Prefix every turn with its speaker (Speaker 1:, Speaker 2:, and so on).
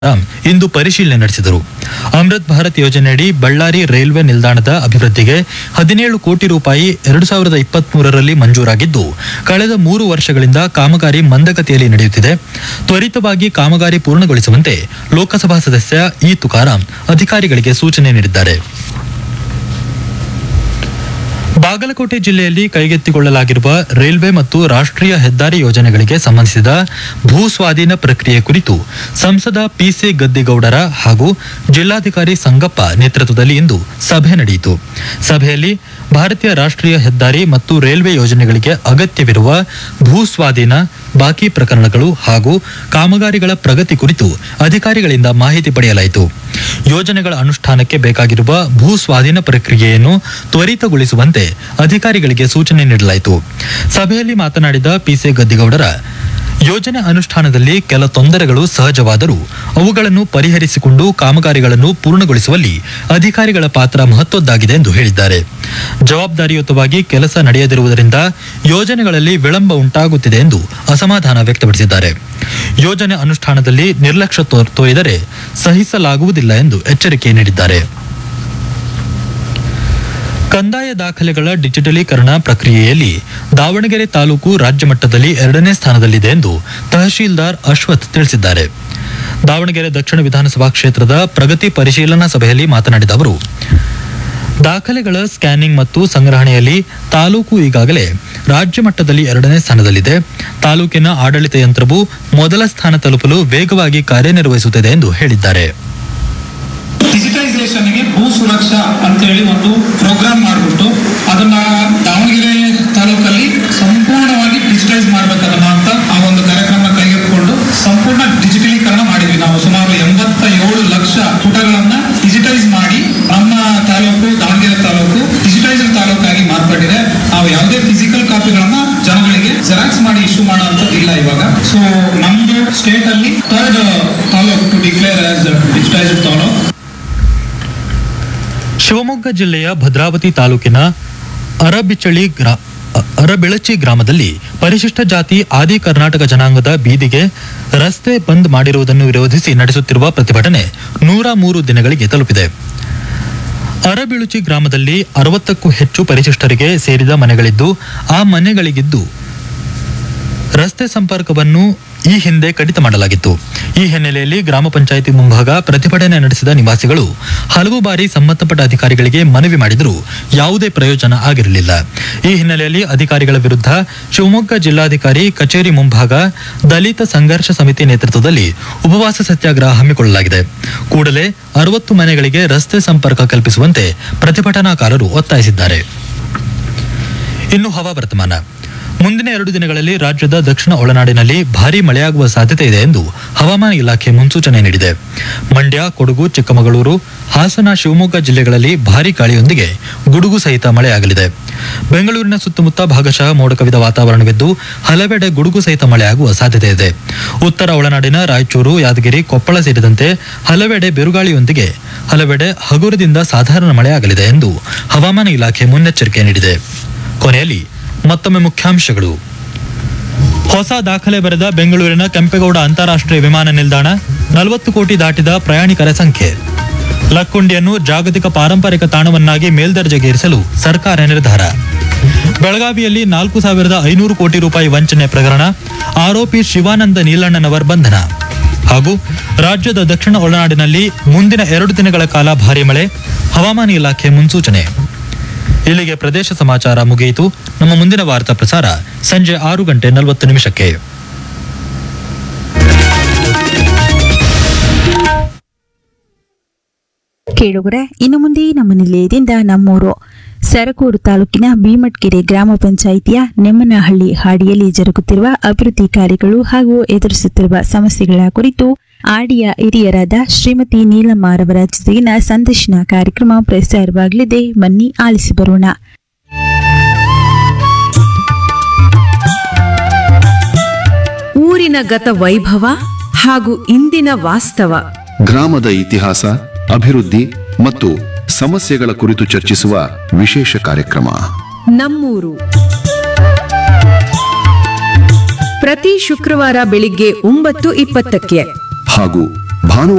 Speaker 1: ರಾಮ್ ಇಂದು ಪರಿಶೀಲನೆ ನಡೆಸಿದರು ಅಮೃತ್ ಭಾರತ್ ಯೋಜನೆಯಡಿ ಬಳ್ಳಾರಿ ರೈಲ್ವೆ ನಿಲ್ದಾಣದ ಅಭಿವೃದ್ಧಿಗೆ ಹದಿನೇಳು ಕೋಟಿ ರೂಪಾಯಿ ಎರಡು ಸಾವಿರದ ಇಪ್ಪತ್ಮೂರರಲ್ಲಿ ಮಂಜೂರಾಗಿದ್ದು ಕಳೆದ ಮೂರು ವರ್ಷಗಳಿಂದ ಕಾಮಗಾರಿ ಮಂದಗತಿಯಲ್ಲಿ ನಡೆಯುತ್ತಿದೆ ತ್ವರಿತವಾಗಿ ಕಾಮಗಾರಿ ಪೂರ್ಣಗೊಳಿಸುವಂತೆ ಲೋಕಸಭಾ ಸದಸ್ಯ ಇ ತುಕಾರಾಂ ಅಧಿಕಾರಿಗಳಿಗೆ ಸೂಚನೆ ನೀಡಿದ್ದಾರೆ ಬಾಗಲಕೋಟೆ ಜಿಲ್ಲೆಯಲ್ಲಿ ಕೈಗೆತ್ತಿಕೊಳ್ಳಲಾಗಿರುವ ರೈಲ್ವೆ ಮತ್ತು ರಾಷ್ಟ್ರೀಯ ಹೆದ್ದಾರಿ ಯೋಜನೆಗಳಿಗೆ ಸಂಬಂಧಿಸಿದ ಭೂ ಸ್ವಾಧೀನ ಪ್ರಕ್ರಿಯೆ ಕುರಿತು ಸಂಸದ ಪಿಸಿ ಗದ್ದಿಗೌಡರ ಹಾಗೂ ಜಿಲ್ಲಾಧಿಕಾರಿ ಸಂಗಪ್ಪ ನೇತೃತ್ವದಲ್ಲಿ ಇಂದು ಸಭೆ ನಡೆಯಿತು ಸಭೆಯಲ್ಲಿ ಭಾರತೀಯ ರಾಷ್ಟ್ರೀಯ ಹೆದ್ದಾರಿ ಮತ್ತು ರೈಲ್ವೆ ಯೋಜನೆಗಳಿಗೆ ಅಗತ್ಯವಿರುವ ಭೂ ಸ್ವಾಧೀನ ಬಾಕಿ ಪ್ರಕರಣಗಳು ಹಾಗೂ ಕಾಮಗಾರಿಗಳ ಪ್ರಗತಿ ಕುರಿತು ಅಧಿಕಾರಿಗಳಿಂದ ಮಾಹಿತಿ ಪಡೆಯಲಾಯಿತು ಯೋಜನೆಗಳ ಅನುಷ್ಠಾನಕ್ಕೆ ಬೇಕಾಗಿರುವ ಭೂ ಸ್ವಾಧೀನ ಪ್ರಕ್ರಿಯೆಯನ್ನು ತ್ವರಿತಗೊಳಿಸುವಂತೆ ಅಧಿಕಾರಿಗಳಿಗೆ ಸೂಚನೆ ನೀಡಲಾಯಿತು ಸಭೆಯಲ್ಲಿ ಮಾತನಾಡಿದ ಪಿಸಿ ಗದ್ದಿಗೌಡರ ಯೋಜನೆ ಅನುಷ್ಠಾನದಲ್ಲಿ ಕೆಲ ತೊಂದರೆಗಳು ಸಹಜವಾದರೂ ಅವುಗಳನ್ನು ಪರಿಹರಿಸಿಕೊಂಡು ಕಾಮಗಾರಿಗಳನ್ನು ಪೂರ್ಣಗೊಳಿಸುವಲ್ಲಿ ಅಧಿಕಾರಿಗಳ ಪಾತ್ರ ಮಹತ್ವದ್ದಾಗಿದೆ ಎಂದು ಹೇಳಿದ್ದಾರೆ ಜವಾಬ್ದಾರಿಯುತವಾಗಿ ಕೆಲಸ ನಡೆಯದಿರುವುದರಿಂದ ಯೋಜನೆಗಳಲ್ಲಿ ವಿಳಂಬ ಉಂಟಾಗುತ್ತಿದೆ ಎಂದು ಅಸಮಾಧಾನ ವ್ಯಕ್ತಪಡಿಸಿದ್ದಾರೆ ಯೋಜನೆ ಅನುಷ್ಠಾನದಲ್ಲಿ ನಿರ್ಲಕ್ಷ್ಯ ತೋ- ತೋರಿದರೆ ಸಹಿಸಲಾಗುವುದಿಲ್ಲ ಎಂದು ಎಚ್ಚರಿಕೆ ನೀಡಿದ್ದಾರೆ ಕಂದಾಯ ದಾಖಲೆಗಳ ಡಿಜಿಟಲೀಕರಣ ಪ್ರಕ್ರಿಯೆಯಲ್ಲಿ ದಾವಣಗೆರೆ ತಾಲೂಕು ರಾಜ್ಯ ಮಟ್ಟದಲ್ಲಿ ಎರಡನೇ ಸ್ಥಾನದಲ್ಲಿದೆ ಎಂದು ತಹಶೀಲ್ದಾರ್ ಅಶ್ವಥ್ ತಿಳಿಸಿದ್ದಾರೆ ದಾವಣಗೆರೆ ದಕ್ಷಿಣ ವಿಧಾನಸಭಾ ಕ್ಷೇತ್ರದ ಪ್ರಗತಿ ಪರಿಶೀಲನಾ ಸಭೆಯಲ್ಲಿ ಮಾತನಾಡಿದ ಅವರು ದಾಖಲೆಗಳ ಸ್ಕ್ಯಾನಿಂಗ್ ಮತ್ತು ಸಂಗ್ರಹಣೆಯಲ್ಲಿ ತಾಲೂಕು ಈಗಾಗಲೇ ರಾಜ್ಯ ಮಟ್ಟದಲ್ಲಿ ಎರಡನೇ ಸ್ಥಾನದಲ್ಲಿದೆ ತಾಲೂಕಿನ ಆಡಳಿತ ಯಂತ್ರವು ಮೊದಲ ಸ್ಥಾನ ತಲುಪಲು ವೇಗವಾಗಿ ಕಾರ್ಯನಿರ್ವಹಿಸುತ್ತಿದೆ ಎಂದು ಹೇಳಿದ್ದಾರೆ
Speaker 2: ಡಿಜಿಟೈಸೇಷನ್ಗೆ ಭೂ ಸುರಕ್ಷಾ ಅಂತೇಳಿ ಒಂದು ಪ್ರೋಗ್ರಾಮ್ ಮಾಡಿಬಿಟ್ಟು ಅದನ್ನ ದಾವಣಗೆರೆ ತಾಲೂಕಲ್ಲಿ ಸಂಪೂರ್ಣವಾಗಿ ಡಿಜಿಟೈಸ್ ಮಾಡ್ಬೇಕದನ್ನ ಅಂತ ಆ ಒಂದು ಕಾರ್ಯಕ್ರಮ ಕೈಗೆತ್ತಿಕೊಂಡು ಸಂಪೂರ್ಣ ಡಿಜಿಟಲೀಕರಣ ಮಾಡಿದ್ವಿ ನಾವು ಸುಮಾರು ಎಂಬತ್ತ ಏಳು ಲಕ್ಷ ಪುಟಗಳನ್ನ ಡಿಜಿಟೈಸ್ ಮಾಡಿ ನಮ್ಮ ತಾಲೂಕು ದಾವಣಗೆರೆ ತಾಲೂಕು ಡಿಜಿಟೈಸ್ಡ್ ತಾಲೂಕಾಗಿ ಮಾರ್ಪಟ್ಟಿದೆ ನಾವು ಯಾವುದೇ ಫಿಸಿಕಲ್ ಕಾಪಿಗಳನ್ನ ಜನಗಳಿಗೆ ಜೆರಾಕ್ಸ್ ಮಾಡಿ ಇಶ್ಯೂ ಮಾಡೋಂಥದ್ದು ಇಲ್ಲ ಇವಾಗ ಸೊ ನಮ್ದು ಸ್ಟೇಟ್ ಅಲ್ಲಿ third taluk to declare as digitised taluk
Speaker 1: Shivamogga ಜಿಲ್ಲೆಯ ಭದ್ರಾವತಿ ತಾಲೂಕಿನ ಅರಬಿಚಳಿ ಗ್ರಾ ಅ- ಅರಬಿಳಚಿ ಗ್ರಾಮದಲ್ಲಿ ಪರಿಶಿಷ್ಟ ಜಾತಿ ಆದಿ ಕರ್ನಾಟಕ ಜನಾಂಗದ ಬೀದಿಗೆ ರಸ್ತೆ ಬಂದ್ ಮಾಡಿರುವುದನ್ನು ವಿರೋಧಿಸಿ ನಡೆಸುತ್ತಿರುವ ಪ್ರತಿಭಟನೆ ನೂರ ಮೂರು ದಿನಗಳಿಗೆ ತಲುಪಿದೆ ಅರಬಿಳುಚಿ ಗ್ರಾಮದಲ್ಲಿ ಅರವತ್ತಕ್ಕೂ ಹೆಚ್ಚು ಪರಿಶಿಷ್ಟರಿಗೆ ಸೇರಿದ ಮನೆಗಳಿದ್ದು ಆ ಮನೆಗಳಿಗಿದ್ದು ರಸ್ತೆ ಸಂಪರ್ಕವನ್ನು ಈ ಹಿಂದೆ ಕಡಿತ ಮಾಡಲಾಗಿತ್ತು ಈ ಹಿನ್ನೆಲೆಯಲ್ಲಿ ಗ್ರಾಮ ಪಂಚಾಯಿತಿ ಮುಂಭಾಗ ಪ್ರತಿಭಟನೆ ನಡೆಸಿದ ನಿವಾಸಿಗಳು ಹಲವು ಬಾರಿ ಸಂಬಂಧಪಟ್ಟ ಅಧಿಕಾರಿಗಳಿಗೆ ಮನವಿ ಮಾಡಿದರೂ ಯಾವುದೇ ಪ್ರಯೋಜನ ಆಗಿರಲಿಲ್ಲ ಈ ಹಿನ್ನೆಲೆಯಲ್ಲಿ ಅಧಿಕಾರಿಗಳ ವಿರುದ್ಧ ಶಿವಮೊಗ್ಗ ಜಿಲ್ಲಾಧಿಕಾರಿ ಕಚೇರಿ ಮುಂಭಾಗ ದಲಿತ ಸಂಘರ್ಷ ಸಮಿತಿ ನೇತೃತ್ವದಲ್ಲಿ ಉಪವಾಸ ಸತ್ಯಾಗ್ರಹ ಹಮ್ಮಿಕೊಳ್ಳಲಾಗಿದೆ ಕೂಡಲೇ ಅರವತ್ತು ಮನೆಗಳಿಗೆ ರಸ್ತೆ ಸಂಪರ್ಕ ಕಲ್ಪಿಸುವಂತೆ ಪ್ರತಿಭಟನಾಕಾರರು ಒತ್ತಾಯಿಸಿದ್ದಾರೆ ಇನ್ನು ಹವಾವರ್ತಮಾನ ಮುಂದಿನ ಎರಡು ದಿನಗಳಲ್ಲಿ ರಾಜ್ಯದ ದಕ್ಷಿಣ ಒಳನಾಡಿನಲ್ಲಿ ಭಾರೀ ಮಳೆಯಾಗುವ ಸಾಧ್ಯತೆ ಇದೆ ಎಂದು ಹವಾಮಾನ ಇಲಾಖೆ ಮುನ್ಸೂಚನೆ ನೀಡಿದೆ ಮಂಡ್ಯ ಕೊಡಗು ಚಿಕ್ಕಮಗಳೂರು ಹಾಸನ ಶಿವಮೊಗ್ಗ ಜಿಲ್ಲೆಗಳಲ್ಲಿ ಭಾರೀ ಗಾಳಿಯೊಂದಿಗೆ ಗುಡುಗು ಸಹಿತ ಮಳೆಯಾಗಲಿದೆ ಬೆಂಗಳೂರಿನ ಸುತ್ತಮುತ್ತ ಭಾಗಶಃ ಮೋಡ ಕವಿದ ವಾತಾವರಣವಿದ್ದು ಹಲವೆಡೆ ಗುಡುಗು ಸಹಿತ ಮಳೆಯಾಗುವ ಸಾಧ್ಯತೆ ಇದೆ ಉತ್ತರ ಒಳನಾಡಿನ ರಾಯಚೂರು ಯಾದಗಿರಿ ಕೊಪ್ಪಳ ಸೇರಿದಂತೆ ಹಲವೆಡೆ ಬಿರುಗಾಳಿಯೊಂದಿಗೆ ಹಲವೆಡೆ ಹಗುರದಿಂದ ಸಾಧಾರಣ ಮಳೆಯಾಗಲಿದೆ ಎಂದು ಹವಾಮಾನ ಇಲಾಖೆ ಮುನ್ನೆಚ್ಚರಿಕೆ ನೀಡಿದೆ ಕೊನೆಯಲ್ಲಿ ಮತ್ತೊಮ್ಮೆ ಮುಖ್ಯಾಂಶಗಳು ಹೊಸ ದಾಖಲೆ ಬರೆದ ಬೆಂಗಳೂರಿನ ಕೆಂಪೇಗೌಡ ಅಂತಾರಾಷ್ಟ್ರೀಯ ವಿಮಾನ ನಿಲ್ದಾಣ ನಲವತ್ತು ಕೋಟಿ ದಾಟಿದ ಪ್ರಯಾಣಿಕರ ಸಂಖ್ಯೆ ಲಕ್ಕುಂಡಿಯನ್ನು ಜಾಗತಿಕ ಪಾರಂಪರಿಕ ತಾಣವನ್ನಾಗಿ ಮೇಲ್ದರ್ಜೆಗೇರಿಸಲು ಸರ್ಕಾರ ನಿರ್ಧಾರ ಬೆಳಗಾವಿಯಲ್ಲಿ ನಾಲ್ಕು ಸಾವಿರದ ಐನೂರು ಕೋಟಿ ರೂಪಾಯಿ ವಂಚನೆ ಪ್ರಕರಣ ಆರೋಪಿ ಶಿವಾನಂದ ನೀಲಣ್ಣನವರ್ ಬಂಧನ ಹಾಗೂ ರಾಜ್ಯದ ದಕ್ಷಿಣ ಒಳನಾಡಿನಲ್ಲಿ ಮುಂದಿನ ಎರಡು ದಿನಗಳ ಕಾಲ ಭಾರಿ ಮಳೆ ಹವಾಮಾನ ಇಲಾಖೆ ಮುನ್ಸೂಚನೆ ಇಲ್ಲಿಗೆ ಪ್ರದೇಶ ಸಮಾಚಾರ ಮುಗಿಯಿತು ನಮ್ಮ ಮುಂದಿನ ವಾರ್ತಾ ಪ್ರಸಾರ ಸಂಜೆ ಆರು ಗಂಟೆ ನಲವತ್ತು ನಿಮಿಷಕ್ಕೆ
Speaker 3: ಕೇಳುಗರೆ ಇನ್ನು ಮುಂದೆ ನಮ್ಮ ನಿಲಯದಿಂದ ನಮ್ಮೂರು ಸರಕೂರು ತಾಲೂಕಿನ ಭೀಮಟ್ಕೆರೆ ಗ್ರಾಮ ಪಂಚಾಯಿತಿಯ ನೆಮ್ಮನಹಳ್ಳಿ ಹಾಡಿಯಲ್ಲಿ ಜರುಗುತ್ತಿರುವ ಅಭಿವೃದ್ಧಿ ಕಾರ್ಯಗಳು ಹಾಗೂ ಎದುರಿಸುತ್ತಿರುವ ಸಮಸ್ಯೆಗಳ ಕುರಿತು ಆಡಿಯ ಹಿರಿಯರಾದ ಶ್ರೀಮತಿ ನೀಲಮ್ಮರವರ ಜೊತೆಗಿನ ಸಂದರ್ಶನ ಕಾರ್ಯಕ್ರಮ ಪ್ರಸಾರವಾಗಲಿದೆ ಬನ್ನಿ ಆಲಿಸಿ ಬರೋಣ
Speaker 4: ಊರಿನ ಗತ ವೈಭವ ಹಾಗೂ ಇಂದಿನ ವಾಸ್ತವ
Speaker 5: ಗ್ರಾಮದ ಇತಿಹಾಸ ಅಭಿವೃದ್ಧಿ ಮತ್ತು ಸಮಸ್ಯೆಗಳ ಕುರಿತು ಚರ್ಚಿಸುವ ವಿಶೇಷ ಕಾರ್ಯಕ್ರಮ
Speaker 4: ನಮ್ಮೂರು ಪ್ರತಿ ಶುಕ್ರವಾರ ಬೆಳಿಗ್ಗೆ ಒಂಬತ್ತು ಇಪ್ಪತ್ತಕ್ಕೆ
Speaker 5: ಹಾಗೂ ಭಾನುವಾರ